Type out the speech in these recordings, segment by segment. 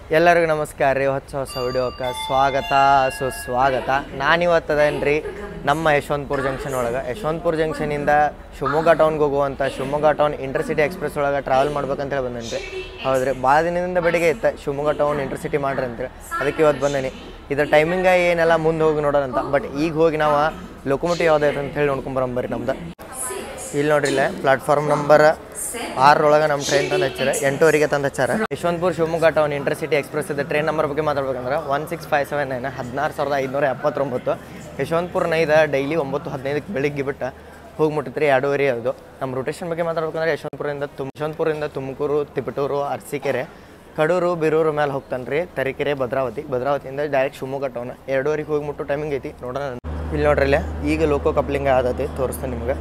ಎಲ್ಲರಿಗೂ ನಮಸ್ಕಾರ ರೀ ಹೊಸ ಹೊಸ ವಿಡಿಯೋಕ್ಕೆ ಸ್ವಾಗತ ಸುಸ್ವಾಗತ ನಾನಿವತ್ತು ಅದೇನ್ರಿ ನಮ್ಮ ಯಶವಂತಪುರ ಜಂಕ್ಷನ್ ಒಳಗೆ ಯಶವಂತಪುರ ಜಂಕ್ಷನಿಂದ ಶಿವಮೊಗ್ಗ ಟೌನ್ಗೆ ಹೋಗುವಂಥ ಶಿವಮೊಗ್ಗ ಟೌನ್ ಇಂಟರ್ಸಿಟಿ ಎಕ್ಸ್ಪ್ರೆಸ್ ಒಳಗೆ ಟ್ರಾವೆಲ್ ಮಾಡ್ಬೇಕಂತೇಳಿ ಬಂದೇನಿ ರೀ ಹೌದ್ರಿ ಭಾಳ ದಿನದಿಂದ ಬೆಳಿಗ್ಗೆ ಇತ್ತು ಶಿವಮೊಗ್ಗ ಟೌನ್ ಇಂಟರ್ಸಿಟಿ ಮಾಡ್ರಿ ಅಂತೇಳಿ ಅದಕ್ಕೆ ಇವತ್ತು ಬಂದೇನಿ ಇದ್ರ ಟೈಮಿಂಗ ಏನೆಲ್ಲ ಮುಂದೆ ಹೋಗಿ ನೋಡೋಣಂತ ಬಟ್ ಈಗ ಹೋಗಿ ನಾವು ಲೊಕೊಮೋಟಿವ್ ಯಾವ್ದೈತೆ ಅಂತ ಹೇಳಿ ನೋಡ್ಕೊಂಬರಂಬರಿ ನಮ್ದು ಇಲ್ಲಿ ನೋಡ್ರಿ ಇಲ್ಲೇ ಪ್ಲಾಟ್ಫಾರ್ಮ್ ನಂಬರ್ ಆರರೊಳಗೆ ನಮ್ಮ ಟ್ರೈನ್ ತಂದು ಹಚ್ಚಾರ ಎಂಟೂವರೆಗೆ ತಂದು ಹಚ್ಚಾರ Yeshwantpur Shivamogga town intercity express ಇದೆ ಟ್ರೈನ್ ನಂಬರ್ ಬಗ್ಗೆ ಮಾತಾಡ್ಬೇಕಂದ್ರೆ one six five seven nine ಹದಿನಾರು ಸಾವಿರದ ಐದುನೂರ ಎಪ್ಪತ್ತೊಂಬತ್ತು ಯಶವಂತಪುರ ನೈದ ಡೈಲಿ ಒಂಬತ್ತು ಹದಿನೈದಕ್ಕೆ ಬೆಳಿಗ್ಗೆ ಬಿಟ್ಟು ಹೋಗಿ ಮುಟ್ಟಿತ್ರಿ ಎರಡೂವರೆ ಅದು ನಮ್ಮ ರೊಟೇಷನ್ ಬಗ್ಗೆ ಮಾತಾಡ್ಬೇಕಂದ್ರೆ ಯಶವಂತಪುರದಿಂದ ತುಮ್ ಯಶವಂತಪುರದಿಂದ ತುಮಕೂರು ತಿಪಟೂರು ಅರಸೀಕೆರೆ ಕಡೂರು ಬೀರೂರು ಮೇಲೆ ಹೋಗ್ತಾನೆ ರೀ ತರೀಕೆರೆ ಭದ್ರಾವತಿ ಭದ್ರಾವತಿಯಿಂದ ಡೈರೆಕ್ಟ್ ಶಿವಮೊಗ್ಗ ಟೌನ್ ಎರಡೂವರೆಗೆ ಹೋಗಿ ಮುಟ್ಟು ಟೈಮಿಂಗ್ ಐತಿ ನೋಡೋಣ ಇಲ್ಲಿ ನೋಡ್ರಿ ಇಲ್ಲೇ ಈಗ ಲೋಕೋ ಕಪ್ಲಿಂಗ್ ಆದತಿ ತೋರಿಸ್ತೇನೆ ನಿಮ್ಗೆ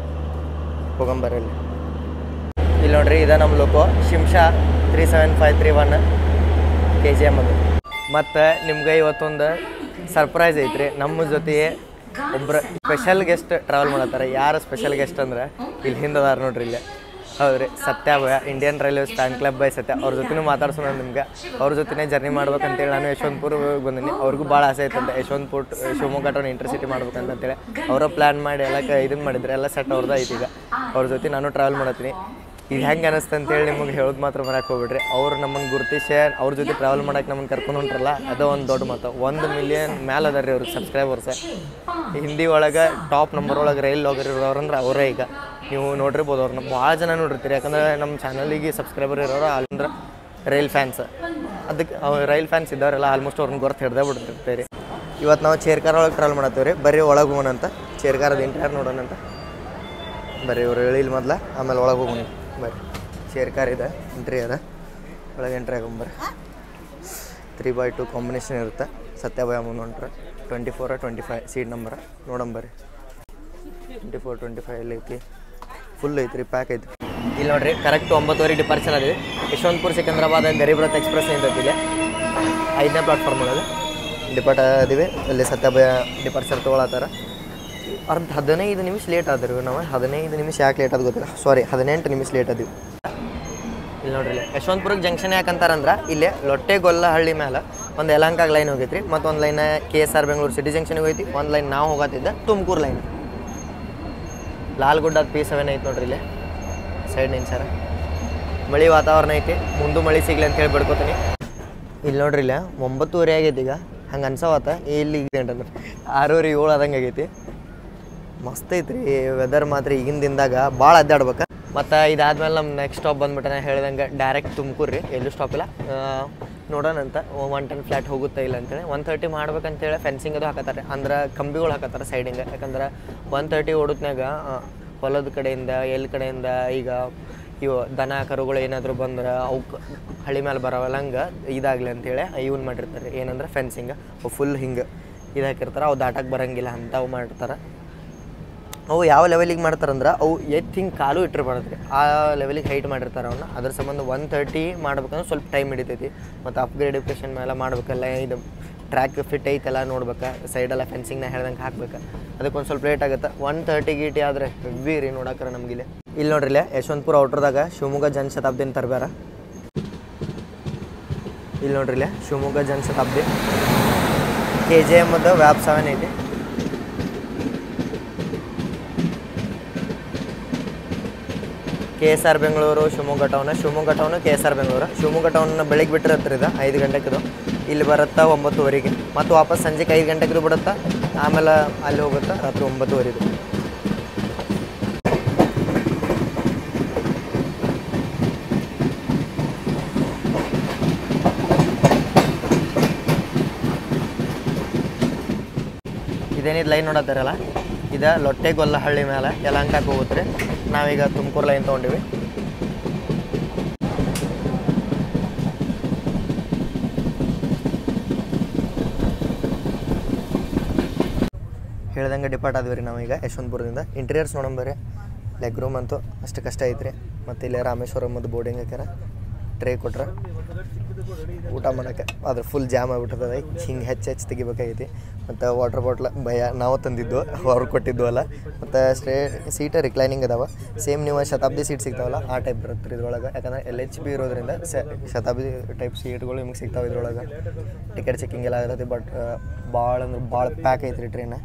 ಹೋಗಂಬರ್ರಿ ಇಲ್ಲಿ ಇಲ್ಲಿ ನೋಡ್ರಿ ಇದ ನಮ್ಮ loco Shimsha three seven five three one K G M ಅದು ಮತ್ತು ನಿಮ್ಗೆ ಇವತ್ತೊಂದು ಸರ್ಪ್ರೈಸ್ ಐತ್ರಿ ನಮ್ಮ ಜೊತೆ ಒಬ್ಬರು ಸ್ಪೆಷಲ್ ಗೆಸ್ಟ್ ಟ್ರಾವೆಲ್ ಮಾಡತ್ತಾರೆ ಯಾರು ಸ್ಪೆಷಲ್ ಗೆಸ್ಟ್ ಅಂದ್ರೆ ಇಲ್ಲಿ ಹಿಂದೆ ಅದಾರ ನೋಡ್ರಿ ಇಲ್ಲಿ ಹೌದ್ರಿ ಸತ್ಯ ಭಯ Indian Railways fan club by Satya ಅವ್ರ ಜೊತೆನೂ ಮಾತಾಡ್ಸೋಣ ನಿಮ್ಗೆ ಅವ್ರ ಜೊತೆನೇ ಜರ್ನಿ ಮಾಡ್ಬೇಕಂತೇಳಿ ನಾನು ಯಶವಂತಪುರ ಬಂದಿನಿ ಅವ್ರಿಗೂ ಭಾಳ ಆಸೆ ಐತಂತೆ ಯಶವಂತಪುರ ಶಿವಮೊಗ್ಗ ಟೌನ್ ಇಂಟರ್ಸಿಟಿ ಮಾಡ್ಬೇಕಂತೇಳಿ ಅವರ ಪ್ಲ್ಯಾನ್ ಮಾಡಿ ಎಲ್ಲ ಇದನ್ನು ಮಾಡಿದ್ರೆ ಎಲ್ಲ ಸೆಟ್ ಅವ್ರದ್ದು ಐತಿ ಈಗ ಅವ್ರ ಜೊತೆ ನಾನು ಟ್ರಾವೆಲ್ ಮಾಡತ್ತೀನಿ ಇದು ಹೆಂಗೆ ಅನಿಸ್ತು ಅಂತೇಳಿ ನಿಮಗೆ ಹೇಳೋದು ಮಾತ್ರ ಮರಕ್ಕೆ ಹೋಗ್ಬಿಡ್ರಿ ಅವ್ರು ನಮ್ಮನ್ನು ಗುರುತಿಸಿ ಅವ್ರ ಜೊತೆ ಟ್ರಾವೆಲ್ ಮಾಡಕ್ಕೆ ನಮ್ಮನ್ನು ಕರ್ಕೊಂಡು ಹೊಂಟ್ರಲ್ಲ ಅದು ಒಂದು ದೊಡ್ಡ ಮಾತು ಒಂದು ಮಿಲಿಯನ್ ಮ್ಯಾಲೆ ಅದಾರ ರೀ ಅವ್ರಿಗೆ ಸಬ್ಸ್ಕ್ರೈಬರ್ಸ್ ಹಿಂದಿ ಒಳಗೆ ಟಾಪ್ ನಂಬರ್ ಒಳಗೆ ರೈಲ್ ಹೋಗಿರೋರಂದ್ರೆ ಅವರೇ ಈಗ ನೀವು ನೋಡಿರ್ಬೋದು ಅವ್ರನ್ನ ಭಾಳ ಜನ ನೋಡಿರ್ತೀರಿ ಯಾಕಂದ್ರೆ ನಮ್ಮ ಚಾನಲಿಗೆ ಸಬ್ಸ್ಕ್ರೈಬರ್ ಇರೋರು ಅಂದ್ರೆ ರೈಲ್ ಫ್ಯಾನ್ಸ್ ಅದಕ್ಕೆ ರೈಲ್ ಫ್ಯಾನ್ಸ್ ಇದ್ದವರೆಲ್ಲ ಆಲ್ಮೋಸ್ಟ್ ಅವ್ರನ್ನ ಗೊರ್ತು ಹಿಡ್ದೇ ಬಿಟ್ಟಿರ್ತೀರಿ ಇವತ್ತು ನಾವು ಚೇರ್ಕಾರ್ ಒಳಗೆ ಟ್ರಾವೆಲ್ ಮಾಡತ್ತೀವಿ ರೀ ಬರೀ ಒಳಗೆ ಹೋಗೋಣ ಅಂತ ಚೇರ್ಕಾರದ ಇಂಟರ್ಯರ್ ನೋಡೋಣ ಅಂತ ಬರ್ರಿ ಇವ್ರು ಹೇಳಿಲ್ಲ ಮೊದ್ಲ ಆಮೇಲೆ ಒಳಗೆ ಹೋಗೋಣ ಬರ್ರಿ ಚೇರ್ ಕಾರ್ ಇದೆ ಎಂಟ್ರಿ ಅದ ಒಳಗೆ ಎಂಟ್ರಿ ಆಗೊಂಬರ್ರಿ ತ್ರೀ ಬೈ ಟು ಕಾಂಬಿನೇಷನ್ ಇರುತ್ತೆ ಸತ್ಯಭಾಯ ಮುಂದೆ ಹೊಂಟ್ರೆ twenty four twenty five seat number ನೋಡಂಬರ್ರಿ ಟ್ವೆಂಟಿ ಫೋರ್ ಟ್ವೆಂಟಿ ಫೈವ್ ಅಲ್ಲಿ ಐತಿ ಫುಲ್ ಐತ್ರಿ ಪ್ಯಾಕ್ ಐತಿ ಇಲ್ಲಿ ನೋಡ್ರಿ ಕರೆಕ್ಟ್ ಒಂಬತ್ತುವರೆ ಡಿಪಾರ್ಚರ್ ಅದಿವಿ ಯಶವಂತಪುರ ಸಿಕಂದ್ರಾಬಾದ್ ಗರೀಬ್ ರಥ್ ಎಕ್ಸ್ಪ್ರೆಸ್ ನಿಂತೈತಿ ಇಲ್ಲಿ ಐದನೇ ಪ್ಲಾಟ್ಫಾರ್ಮ್ ಒಳಗೆ ಡಿಪಾರ್ಟ್ ಅದೀವಿ ಅಲ್ಲಿ ಸತ್ಯಭಾಯ ಡಿಪಾರ್ಚರ್ ತೊಗೊಳತ್ತಾರ ಅರ್ಧ ಹದಿನೈದು ನಿಮಿಷ ಲೇಟ್ ಆದ್ರಿ ನಾವು ಹದಿನೈದು ನಿಮಿಷ ಯಾಕೆ ಲೇಟ್ ಆದ್ ಗೊತ್ತಿಲ್ಲ ಸಾರಿ ಹದಿನೆಂಟು ನಿಮಿಷ ಲೇಟ್ ಅದೀವಿ ಇಲ್ಲಿ ನೋಡ್ರಿ ಇಲ್ಲಿ ಯಶವಂತಪುರಕ್ಕೆ ಜಂಕ್ಷನ್ ಯಾಕಂತಾರಂದ್ರೆ ಇಲ್ಲಿ ಲೊಟ್ಟೆಗೊಲ್ಲ ಹಳ್ಳಿ ಮೇಲೆ ಒಂದು ಯಲಹಂಕಾಗ ಲೈನ್ ಹೋಗೈತ್ರಿ ಮತ್ತು ಒಂದು line K S R Bengaluru city ಜಂಕ್ಷನ್ಗೆ ಹೋಯ್ತಿ ಒಂದು ಲೈನ್ ನಾವು ಹೋಗತ್ತಿದ್ದ ತುಮಕೂರು ಲೈನ್ ಲಾಲ್ಗುಡ್ಡದ ಪಿ ಸೆವೆನ್ ಐತಿ ನೋಡ್ರಿ ಇಲ್ಲಿ ಸೈಡ್ ನಿನ್ ಸರ ಮಳೆ ವಾತಾವರಣ ಐತಿ ಮುಂದೆ ಮಳೆ ಸಿಗ್ಲಿ ಅಂತ ಹೇಳಿ ಬಿಡ್ಕೋತೀನಿ ಇಲ್ಲಿ ನೋಡ್ರಿ ಇಲ್ಲ ಒಂಬತ್ತುವರೆ ಆಗೈತಿ ಈಗ ಹಂಗೆ ಅನ್ಸವತ್ತ ಇಲ್ಲಿ ಅಂತಂದ್ರೆ ಆರೂವರೆ ಏಳು ಆದಂಗೆ ಆಗೈತಿ ಮಸ್ತ್ ಐತ್ರಿ ವೆದರ್ ಮಾತ್ರ ಈಗಿನ ದಿನದಾಗ ಭಾಳ ಅಡ್ಡಾಡ್ಬೇಕು ಮತ್ತು ಇದಾದ್ಮೇಲೆ ನಮ್ಮ ನೆಕ್ಸ್ಟ್ ಸ್ಟಾಪ್ ಬಂದ್ಬಿಟ್ಟು ನಾ ಹೇಳ್ದಂಗೆ ಡೈರೆಕ್ಟ್ ತುಮಕೂರು ರೀ ಎಲ್ಲೂ ಸ್ಟಾಪ್ ಇಲ್ಲ ಆ, ನೋಡೋಣಂತ ಒನ್ ಟೆನ್ ಫ್ಲ್ಯಾಟ್ ಹೋಗುತ್ತಾ ಇಲ್ಲ ಅಂತೇಳಿ ಒನ್ ತರ್ಟಿ ಮಾಡ್ಬೇಕಂತೇಳಿ ಫೆನ್ಸಿಂಗ್ ಅದು ಹಾಕತ್ತಾರೆ ಅಂದ್ರೆ ಕಂಬಿಗಳು ಹಾಕತ್ತಾರೆ ಸೈಡಿಂಗೆ ಯಾಕಂದ್ರೆ ಒನ್ ತರ್ಟಿ ಓಡುತ್ನಾಗ ಹೊಲದ ಕಡೆಯಿಂದ ಎಲ್ಲಿ ಕಡೆಯಿಂದ ಈಗ ಇವು ದನ ಕರುಗಳು ಏನಾದರೂ ಬಂದ್ರೆ ಅವಕ್ಕೆ ಹಳಿ ಮೇಲೆ ಬರೋವಲ್ಲ ಹಂಗೆ ಇದಾಗಲಿ ಅಂತೇಳಿ ಇವನ್ ಮಾಡಿರ್ತಾರೆ ಏನಂದ್ರೆ ಫೆನ್ಸಿಂಗ್ ಫುಲ್ ಹಿಂಗೆ ಇದು ಹಾಕಿರ್ತಾರೆ ಅವು ದಾಟಕ್ಕೆ ಬರಂಗಿಲ್ಲ ಅಂಥವು ಮಾಡಿರ್ತಾರೆ ಅವು ಯಾವ ಲೆವೆಲಿಗೆ ಮಾಡ್ತಾರಂದ್ರೆ ಅವು ಎತ್ತು ಹಿಂಗೆ ಕಾಲು ಇಟ್ಟಿರ್ಬಾರ್ದು ರೀ ಆ ಲೆವೆಲಿಗೆ ಹೈಟ್ ಮಾಡಿರ್ತಾರೆ ಅವನ್ನ ಅದ್ರ ಸಂಬಂಧ ಒನ್ ತರ್ಟಿ ಮಾಡ್ಬೇಕಂದ್ರೆ ಸ್ವಲ್ಪ ಟೈಮ್ ಹಿಡಿತೈತಿ ಮತ್ತು ಅಪ್ಗ್ರೇಡಿಫಿಕೇಷನ್ ಮೇಲೆ ಮಾಡ್ಬೇಕಲ್ಲ ಇದು ಟ್ರ್ಯಾಕ್ ಫಿಟ್ ಐತೆಲ್ಲ ನೋಡ್ಬೇಕು ಸೈಡೆಲ್ಲ ಫೆನ್ಸಿಂಗ್ನ ಹೇಳ್ದಂಗೆ ಹಾಕ್ಬೇಕು ಅದಕ್ಕೆ ಒಂದು ಸ್ವಲ್ಪ ಲೇಟ್ ಆಗುತ್ತೆ ಒನ್ ತರ್ಟಿ ಗೀಟಿ ಆದರೆ ಹೆವಿ ರೀ ನೋಡಕ್ರೆ ನಮಗಿಲ್ಲಿ ಇಲ್ಲಿ ನೋಡ್ರಿ ಇಲ್ಲೇ ಯಶವಂತಪುರ ಔಟ್ರದಾಗ ಶಿವಮೊಗ್ಗ ಜನಶತಾಬ್ದಿನ ತರಬ್ಯಾರ ಇಲ್ಲಿ ನೋಡ್ರಿ ಇಲ್ಲೇ ಶಿವಮೊಗ್ಗ ಜನಶತಾಬ್ದಿ ಕೆ ಜೆ ಎಮ್ಮದು ವ್ಯಾಪ್ ಸೆವೆನ್ ಐತಿ K S R Bengaluru Shivamogga town Shivamogga town K S R Bengaluru Shivamogga town ಬೆಳಿಗ್ಗೆ ಬಿಟ್ಟಿರತ್ರಿ ಇದು ಐದು ಗಂಟೆಗಿದು ಇಲ್ಲಿ ಬರುತ್ತಾ ಒಂಬತ್ತುವರೆಗೆ ಮತ್ತು ವಾಪಸ್ ಸಂಜೆಗೆ ಐದು ಗಂಟೆಗಿದು ಬಿಡುತ್ತಾ ಆಮೇಲೆ ಅಲ್ಲಿ ಹೋಗುತ್ತಾ ರಾತ್ರಿ ಒಂಬತ್ತುವರೆದು ಇದೇನಿದು ಲೈನ್ ನೋಡತ್ತಾರಲ್ಲ ಇದು ಲೊಟ್ಟೆಗೊಲ್ಲ ಹಳ್ಳಿ ಮೇಲೆ ಯಲಹಂಕಕ್ಕೆ ಹೋಗುತ್ತೆ ರೀ ನಾವೀಗ ತುಮಕೂರು ಲೈನ್ ತೊಗೊಂಡಿವಿ ಹೇಳ್ದಂಗೆ ಡಿಪಾರ್ಟ್ ಆದ್ವಿ ರೀ ನಾವೀಗ ಯಶವಂತಪುರದಿಂದ ಇಂಟೀರಿಯರ್ಸ್ ನೋಡಂಬರಿ ಲೆಗ್ ರೂಮ್ ಅಂತೂ ಅಷ್ಟು ಕಷ್ಟ ಐತ್ರಿ ಮತ್ತು ಇಲ್ಲೇ ರಾಮೇಶ್ವರಂ ಮತ್ತು ಬೋರ್ಡಿಂಗ್ ಹಾಕ್ಯಾರ ಟ್ರೇ ಕೊಟ್ರೆ ಊಟ ಮಾಡೋಕ್ಕೆ ಅದ್ರ ಫುಲ್ ಜಾಮ್ ಆಗಿಬಿಟ್ಟದ ಹಿಂಗೆ ಹೆಚ್ಚು ಹೆಚ್ಚು ತೆಗಿಬೇಕಾಗೈತಿ ಮತ್ತು ವಾಟರ್ ಬಾಟ್ಲ್ ಭಯ ನಾವು ತಂದಿದ್ದು ಅವ್ರು ಕೊಟ್ಟಿದ್ದು ಅಲ್ಲ ಮತ್ತು ಸ್ಟೇ ಸೀಟ್ ರಿಕ್ಲೈನಿಂಗ್ ಅದಾವ ಸೇಮ್ ನೀವು ಶತಾಬ್ದಿ ಸೀಟ್ ಸಿಗ್ತಾವಲ್ಲ ಆ ಟೈಪ್ ಬರುತ್ತೆ ರೀ ಇದ್ರೊಳಗೆ ಯಾಕಂದ್ರೆ ಎಲ್ ಎಚ್ ಬಿ ಇರೋದ್ರಿಂದ ಸ ಶತಾಬ್ದಿ ಟೈಪ್ ಸೀಟ್ಗಳು ನಿಮ್ಗೆ ಸಿಗ್ತಾವೆ ಇದ್ರೊಳಗೆ ಟಿಕೆಟ್ ಚೆಕಿಂಗ್ ಎಲ್ಲ ಇರುತ್ತೆ ಬಟ್ ಭಾಳ ಅಂದ್ರೆ ಭಾಳ ಪ್ಯಾಕ್ ಐತ್ರಿ ಟ್ರೈನ್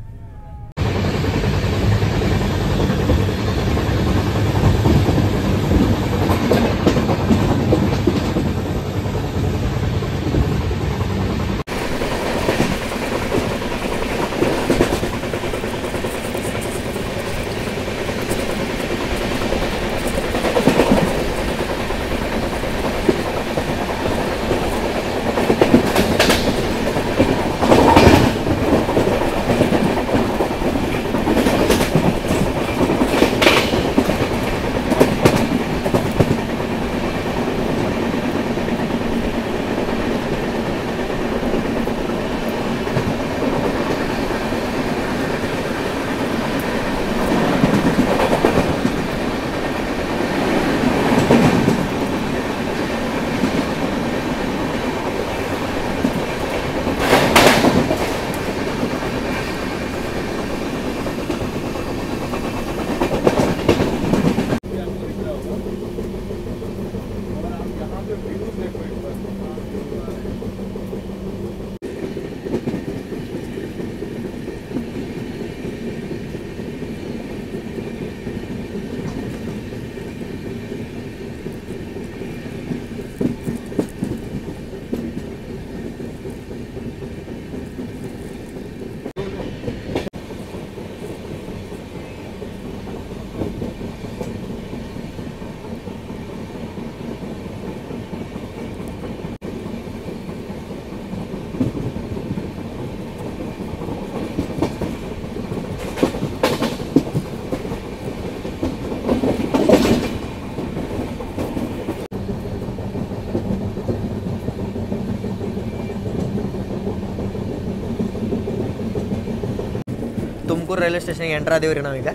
ತುಮಕೂರು ರೈಲ್ವೆ ಸ್ಟೇಷನ್ಗೆ ಎಂಟ್ರ್ ಆದೀವಿ ರೀ ನಾವೀಗ